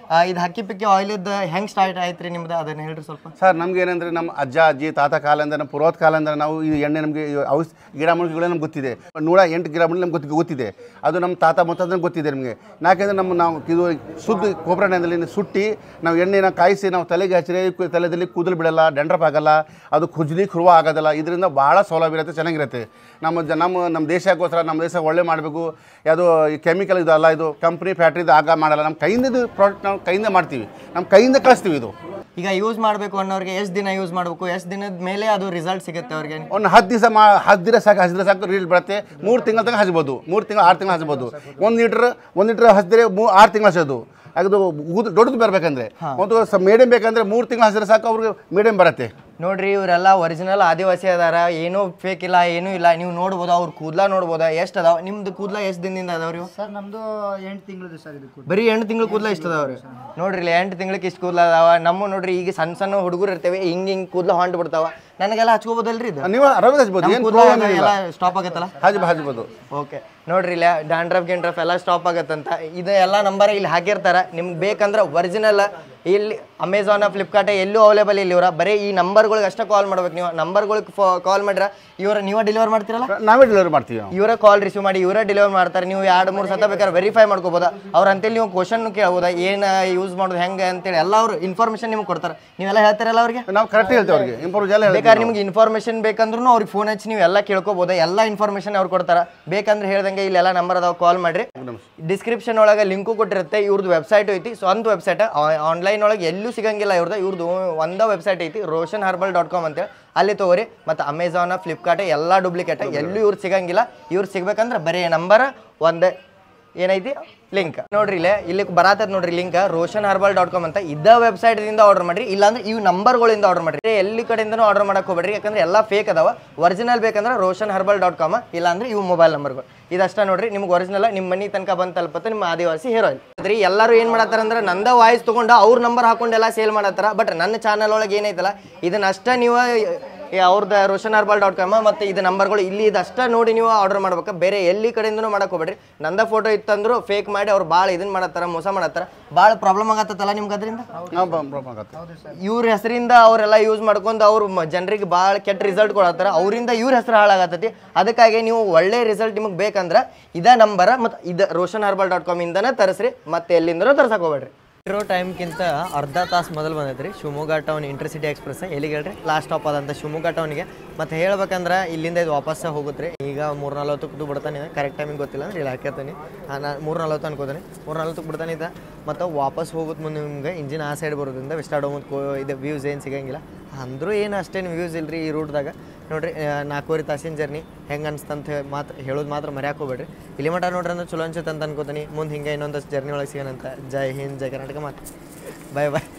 ಇದು ಹಕ್ಕಿ ಪಿಕ್ಕಿ ಆಯಿಲಿದ್ದು ಹೆಂಗೆ ಸ್ಟಾರ್ಟ್ ಆಯ್ತು ರೀ ನಿಮ್ದು ಅದನ್ನು ಹೇಳ್ರಿ ಸ್ವಲ್ಪ ಸರ್ ನಮ್ಗೆ ಏನಂದ್ರೆ ನಮ್ಮ ಅಜ್ಜ ಅಜ್ಜಿ ತಾತ ಕಾಲದಿಂದ ನಮ್ಮ ಪುರೋತ್ ಕಾಲದಿಂದ ನಾವು ಈ ಎಣ್ಣೆ ನಮಗೆ ಔಷ್ ಗಿಡ ಮೂಲಿಕೆಗಳು ನಮ್ಗೆ ಗೊತ್ತಿದೆ ನೂರ ಎಂಟು ಗಿಡ ಮೂಲಿಕೆ ನಮ್ಗೆ ಗೊತ್ತಿ ಗೊತ್ತಿದೆ ಅದು ನಮ್ಮ ತಾತ ಮುತ್ತಾದ ಗೊತ್ತಿದೆ ನಮಗೆ ಯಾಕೆಂದ್ರೆ ನಮ್ಮ ನಾವು ಇದು ಶುದ್ಧ ಕೊಬ್ಬರಿ ಎಣ್ಣೆಯಲ್ಲಿ ಸುಟ್ಟಿ ನಾವು ಎಣ್ಣೆನ ಕಾಯಿಸಿ ನಾವು ತಲೆಗೆ ಹಚ್ಚಿದ್ರೆ ಕು- ತಲೆದಲ್ಲಿ ಕೂದಲು ಬಿಡಲ್ಲ ಡೆಂಡ್ರಪ್ ಆಗಲ್ಲ ಅದು ಖುಜ್ಲಿ ಖುರುವ ಆಗೋದಿಲ್ಲ ಇದರಿಂದ ಭಾಳ ಸೌಲಭ್ಯ ಇರುತ್ತೆ ಚೆನ್ನಾಗಿರುತ್ತೆ ನಮ್ಮ ಜ ನಮ್ಮ ನಮ್ಮ ದೇಶಕ್ಕೋಸ್ಕರ ನಮ್ಮ ದೇಶ ಒಳ್ಳೆ ಮಾಡಬೇಕು ಯಾವುದೋ ಈ ಕೆಮಿಕಲ್ ಇದು ಅಲ್ಲ ಇದು ಕಂಪ್ನಿ ಫ್ಯಾಕ್ಟ್ರಿದು ಆಗ ಮಾಡಲ್ಲ ನಮ್ಮ ಕೈಯಿಂದ ಇದು ಪ್ರಾಡಕ್ಟ್ ನಾವು ಕೈಯಿಂದ ಮಾಡ್ತೀವಿ ನಮ್ಮ ಕೈಯಿಂದ ಕಳಿಸ್ತೀವಿ ಇದು ಈಗ ಯೂಸ್ ಮಾಡಬೇಕು ಅನ್ನೋರಿಗೆ ಎಷ್ಟು ದಿನ ಯೂಸ್ ಮಾಡಬೇಕು ಎಷ್ಟು ದಿನದ ಮೇಲೆ ಅದು ರಿಸಲ್ಟ್ ಸಿಗುತ್ತೆ ಅವ್ರಿಗೆ ಒಂದು ಹತ್ತು ದಿವಸ ಮಾ ಹತ್ತು ದಿನ ಸಾಕು ಹಸಿದ್ರೆ ಸಾಕು ರೀಲ್ ಬರುತ್ತೆ ಮೂರು ತಿಂಗಳ ತನಕ ಹಚ್ಬೋದು ಮೂರು ತಿಂಗಳು ಆರು ತಿಂಗಳು ಹಚ್ಬೋದು ಒಂದು ಲೀಟ್ರ್ ಒಂದು ಲೀಟ್ರ್ ಹಚ್ಚಿದ್ರೆ ಮೂ ಆರು ತಿಂಗಳು ಹಚ್ಚೋದು ಅದು ಉದ್ ದೊಡ್ಡದು ಬರಬೇಕಂದ್ರೆ ಒಂದು ಮೀಡಿಯಮ್ ಬೇಕಂದ್ರೆ ಮೂರು ತಿಂಗಳು ಹಚ್ಚಿದ್ರೆ ಸಾಕು ಅವ್ರಿಗೆ ಮೀಡಿಯಮ್ ಬರುತ್ತೆ ನೋಡ್ರಿ ಇವರೆಲ್ಲ ಒರಿಜಿನಲ್ ಆದಿವಾಸಿ ಅದಾರ ಏನೂ ಫೇಕ್ ಇಲ್ಲ ಏನೂ ಇಲ್ಲ ನೀವು ನೋಡ್ಬೋದು ಅವ್ರ ಕೂದ್ಲ ನೋಡ್ಬೋದಾ ಎಷ್ಟು ಅದಾವ ನಿಮ್ದು ಕೂದ್ಲ ಎಷ್ಟು ದಿನದಿಂದ ಅದಾವ್ರಿ ಇವು? ಸರ್ ನಮ್ದು ಎಂಟು ತಿಂಗಳು ದಿವಸ ಆಗಿದೆ ಕೂತು ಬರೀ ಎಂಟು ತಿಂಗಳು ಕೂದಲ ಇಷ್ಟ ಅದಾವ್ರಿ ನೋಡ್ರಿ ಇಲ್ಲಿ ಎಂಟು ತಿಂಗಳಿಗೆ ಇಷ್ಟು ಕೂದಲ ಅದಾವ ನಮ್ಮ ನೋಡ್ರಿ ಈಗ ಸಣ್ಣ ಸಣ್ಣ ಹುಡುಗರು ಇರ್ತೇವೆ ಹಿಂಗೆ ಹಿಂಗೆ ಕೂದಲ ಹೊಂಟ್ ಬಿಡ್ತಾವ ನನಗೆಲ್ಲ ಹಚ್ಕೋಬೋದಲ್ರಿ ಇದು ನೀವು ಆರಾಮಾಗಿ ಹಚ್ಬೋದು ನಮ್ಮ ಏನು ಕೂದಲ ಪ್ರಾಬ್ಲಮ್ ಇಲ್ಲ ಎಲ್ಲ ಸ್ಟಾಪ್ ಆಗತ್ತಲ್ಲ ಹಜ್ ಹಚ್ಬೋದು ಓಕೆ ನೋಡ್ರಿ ಇಲ್ಲ ಡ್ಯಾಂಡ್ರಫ್ ಗಿಂಡ್ರಫ್ ಎಲ್ಲ ಸ್ಟಾಪ್ ಆಗತ್ತಂತ ಇದು ಎಲ್ಲ ನಂಬರ್ ಇಲ್ಲಿ ಹಾಕಿರ್ತಾರೆ ನಿಮ್ಗೆ ಬೇಕಂದ್ರೆ ಒರಿಜಿನಲ್ ಇಲ್ಲಿ ಅಮೆಝಾನ್ ಫ್ಲಿಪ್ಕಾರ್ಟ್ ಎಲ್ಲೂ ಅವೈಲೇಬಲ್ ಇಲ್ಲ ಇವ್ರ ಬರೀ ಈ ನಂಬರ್ಗಳಿಗೆ ಅಷ್ಟೇ ಕಾಲ್ ಮಾಡ್ಬೇಕು ನೀವು ನಂಬರ್ಗಳಿಗೆ ಕಾಲ್ ಮಾಡ್ರ ಇವ್ರ ನೀವೇ ಡೆಲಿವರ್ ಮಾಡ್ತೀರಲ್ಲ ನಾವೇ ಡೆಲಿವರಿ ಮಾಡ್ತೀವಿ ನಾವು ಇವರ ಕಾಲ್ ರಿಸೀವ್ ಮಾಡಿ ಇವರೇ ಡೆಲಿವರ್ ಮಾಡ್ತಾರೆ ನೀವು ಎರಡು ಮೂರು ಸತ ಬೇಕಾದ್ರೆ ವೆರಿಫೈ ಮಾಡ್ಕೋಬೋದಾ ಅವ್ರ ಅಂತೇಳಿ ನೀವು ಕ್ವಶನ್ ಕೇಳ್ಬೋದಾ ಏನು ಯೂಸ್ ಮಾಡೋದು ಹೆಂಗೆ ಅಂತೇಳಿ ಎಲ್ಲ ಅವ್ರು ಇನ್ಫಾರ್ಮೇಷನ್ ನಿಮ್ಗೆ ಕೊಡ್ತಾರೆ ನೀವೆಲ್ಲ ಹೇಳ್ತಾರಲ್ಲ ಅವ್ರಿಗೆ ನಾವು ಕರೆಕ್ಟ್ ಹೇಳ್ತೇವೆ ಅವ್ರಿಗೆ ಇಂಪ್ರೂವ್ ಎಲ್ಲ ಹೇಳ್ತೀವಿ ಬೇಕಾದ್ರೆ ನಿಮ್ಗೆ ಇನ್ಫಾರ್ಮೇಷನ್ ಬೇಕಂದ್ರೂ ಅವ್ರಿಗೆ ಫೋನ್ ಹಚ್ಚಿ ನೀವು ಎಲ್ಲ ಕೇಳ್ಕೊಬೋದು ಎಲ್ಲ ಇನ್ಫಾರ್ಮೇಷನ್ ಅವ್ರು ಕೊಡ್ತಾರೆ ಬೇಕಂದ್ರೆ ಹೇಳ್ದಂಗೆ ಇಲ್ಲೆಲ್ಲ ನಂಬರ್ ಅದಾವ ಕಾಲ್ ಮಾಡ್ರಿ ಡಿಸ್ಕ್ರಿಪ್ಷನ್ ಒಳಗೆ ಲಿಂಕು ಕೊಟ್ಟಿರುತ್ತೆ ಇವ್ರದ್ದು ವೆಬ್ಸೈಟ್ ಐತಿ ಸ್ವಂತ ವೆಬ್ಸೈಟ್ ಆನ್ಲೈನ್ ಒಳಗೆ ಎಲ್ಲೂ ಸಿಗಂಗಿಲ್ಲ ಇವ್ರದ್ದು ಇವ್ರದ್ದು ಒಂದ ವೆಬ್ಸೈಟ್ ಐತಿ ರೋಷನ್ ಹರ್ಬಲ್ ಡಾಟ್ ಕಾಮ್ ಅಂತೇಳಿ ಅಲ್ಲಿ ತಗೋರಿ ಮತ್ತು ಅಮೆಝಾನ್ ಫ್ಲಿಪ್ಕಾರ್ಟ್ ಎಲ್ಲ ಡೂಪ್ಲಿಕೇಟ್ ಎಲ್ಲೂ ಇವ್ರು ಸಿಗಂಗಿಲ್ಲ ಇವ್ರು ಸಿಗ್ಬೇಕಂದ್ರೆ ಬರೀ ನಂಬರ್ ಒಂದೇ ಏನೈತಿ ಲಿಂಕ್ ನೋಡ್ರಿ ಇಲ್ಲೇ ಇಲ್ಲಿ ಬರತ್ತದ ನೋಡ್ರಿ link Roshan herbal dot com ಅಂತ ಇದ್ದ ವೆಬ್ಸೈಟ್ ದಿಂದ ಆರ್ಡರ್ ಮಾಡ್ರಿ ಇಲ್ಲಾಂದ್ರೆ ಇವು ನಂಬರ್ಗಳಿಂದ ಆರ್ಡರ್ ಮಾಡ್ರಿ ಎಲ್ಲಿ ಕಡೆಯಿಂದನೂ ಆರ್ಡರ್ ಮಾಡಕ್ ಹೋಗ್ಬೇಡ್ರಿ ಯಾಕಂದ್ರೆ ಎಲ್ಲ ಫೇಕ್ ಅದಾವ ಒರಿಜಿನಲ್ ಬೇಕಂದ್ರೆ ರೋಷನ್ ಹರ್ಬಲ್ ಡಾಟ್ ಕಾಮ್ ಇಲ್ಲಾಂದ್ರೆ ಇವು ಮೊಬೈಲ್ ನಂಬರ್ಗಳು ಇದಷ್ಟ ನೋಡ್ರಿ ನಿಮ್ಗೆ ಒರಿಜಿನಲ್ ನಿಮ್ಮ ಮನೆ ತನಕ ಬಂದು ತಲುಪತ್ತೆ ನಿಮ್ಮ ಆದಿವಾಸಿ ಹೀರೋಯಿನ್ ಅದ್ರಿ ಎಲ್ಲರೂ ಏನ್ ಮಾಡತ್ತಾರ ಅಂದ್ರೆ ನಂದ ವಾಯ್ಸ್ ತಗೊಂಡು ಅವ್ರ ನಂಬರ್ ಹಾಕೊಂಡೆಲ್ಲ ಸೇಲ್ ಮಾಡತ್ತಾರ ಬಟ್ ನನ್ನ ಚಾನಲ್ ಒಳಗೆ ಏನೈತಲ್ಲ ಇದನ್ನ ಅಷ್ಟ ನೀವು ಈ ಅವ್ರದ್ದು ರೋಷನ್ ಹರ್ಬಲ್ ಡಾಟ್ ಕಾಮ್ ಮತ್ತು ಇದು ನಂಬರ್ಗಳು ಇಲ್ಲಿ ಇದಷ್ಟ ನೋಡಿ ನೀವು ಆರ್ಡರ್ ಮಾಡ್ಬೇಕು ಬೇರೆ ಎಲ್ಲಿ ಕಡೆಯಿಂದನೂ ಮಾಡಕ್ ಹೋಗ್ಬೇಡ್ರಿ ನಂದ ಫೋಟೋ ಇತ್ತಂದ್ರು ಫೇಕ್ ಮಾಡಿ ಅವ್ರು ಭಾಳ ಇದನ್ನ ಮಾಡತ್ತಾರ ಮೋಸ ಮಾಡತ್ತಾರ ಭಾಳ ಪ್ರಾಬ್ಲಮ್ ಆಗತ್ತಲ್ಲ ನಿಮ್ಗೆ ಅದರಿಂದ ನಾವು ಪ್ರಾಬ್ಲಮ್ ಆಗುತ್ತೆ ಇವ್ರ ಹೆಸರಿಂದ ಅವರೆಲ್ಲ ಯೂಸ್ ಮಾಡ್ಕೊಂಡು ಅವ್ರು ಜನರಿಗೆ ಭಾಳ ಕೆಟ್ಟ ರಿಸಲ್ಟ್ ಕೊಡತ್ತಾರ ಅವರಿಂದ ಇವ್ರ ಹೆಸರು ಹಾಳಾಗತ್ತೈತಿ ಅದಕ್ಕಾಗಿ ನೀವು ಒಳ್ಳೆ ರಿಸಲ್ಟ್ ನಿಮಗೆ ಬೇಕಂದ್ರೆ ಇದ ನಂಬರ ಮತ್ತು ಇದು ರೋಷನ್ ಹರ್ಬಲ್ ಡಾಟ್ ಕಾಮ್ ಇಂದನೇ ತರಿಸ್ರಿ ಮತ್ತೆ ಎಲ್ಲಿಂದನೂ ತರ್ಸಕ್ ಹೋಗ್ಬೇಡ್ರಿ ಇರೋ ಟೈಮ್ಗಿಂತ ಅರ್ಧ ತಾಸು ಮೊದಲು ಬಂದೈತ್ರಿ ಶಿವಮೊಗ್ಗ ಟೌನ್ ಇಂಟರ್ಸಿಟಿ ಎಕ್ಸ್ಪ್ರೆಸ್ ಎಲ್ಲಿಗೆ ಹೇಳ್ರಿ ಲಾಸ್ಟ್ ಸ್ಟಾಪ್ ಆದಂಥ ಶಿವಮೊಗ್ಗ ಟೌನ್ಗೆ ಮತ್ತು ಹೇಳ್ಬೇಕಂದ್ರೆ ಇಲ್ಲಿಂದ ಇದು ವಾಪಸ್ ಹೋಗುತ್ತೆ ಈಗ ಮೂರು ನಲ್ವತ್ತಕ್ಕೆ ಬಿಡ್ತಾನೆ ಕರೆಕ್ಟ್ ಟೈಮಿಗೆ ಗೊತ್ತಿಲ್ಲ ಅಂದ್ರೆ ಇಲ್ಲಿ ಹಾಕಿರ್ತೀನಿ ನಾನು ಮೂರು ನಲ್ವತ್ತು ಅನ್ಕೋತೀನಿ ಮೂರು ನಲ್ವತ್ತಕ್ಕೆ ಬಿಡ್ತಾನೆ ಇದ್ದ ಮತ್ತು ವಾಪಸ್ ಹೋಗುತ್ತೆ ಮುಂದೆ ನಿಮ್ಗೆ ಇಂಜಿನ್ ಆ ಸೈಡ್ ಬರೋದ್ರಿಂದ ವಿಸ್ಟಾಡೋ ಮುಂದೆ ಕೋ ಇದು ವ್ಯೂಸ್ ಏನು ಸಿಗಂಗಿಲ್ಲ ಅಂದರೂ ಏನು ಅಷ್ಟೇನು ವ್ಯೂಸ್ ಇಲ್ರಿ ಈ ರೂಟ್ದಾಗ ನೋಡ್ರಿ ಆ, ನಾಲ್ಕೂವರೆ ತಾಸಿನ ಜರ್ನಿ ಹೆಂಗೆ ಅನ್ಸ್ತಂತ ಮಾತ್ರ ಹೇಳೋದು ಮಾತ್ರ ಮರ್ಯಾಕೆ ಹೋಗ್ಬೇಡ್ರಿ ಇಲ್ಲಿ ಮಟ ನೋಡ್ರಿ ಅಂದ್ರೆ ಚಲೋ ಅನ್ಸುತ್ತೆ ಅಂತ ಅನ್ಕೋತೀನಿ ಮುಂದೆ ಹಿಂಗೆ ಇನ್ನೊಂದಷ್ಟು ಜರ್ನಿ ಒಳಗೆ ಸಿಗೋಣಂತ ಜೈ ಹಿಂದ್ ಜೈ ಕರ್ನಾಟಕ ಮಾತು ಬಾಯ್ ಬಾಯ್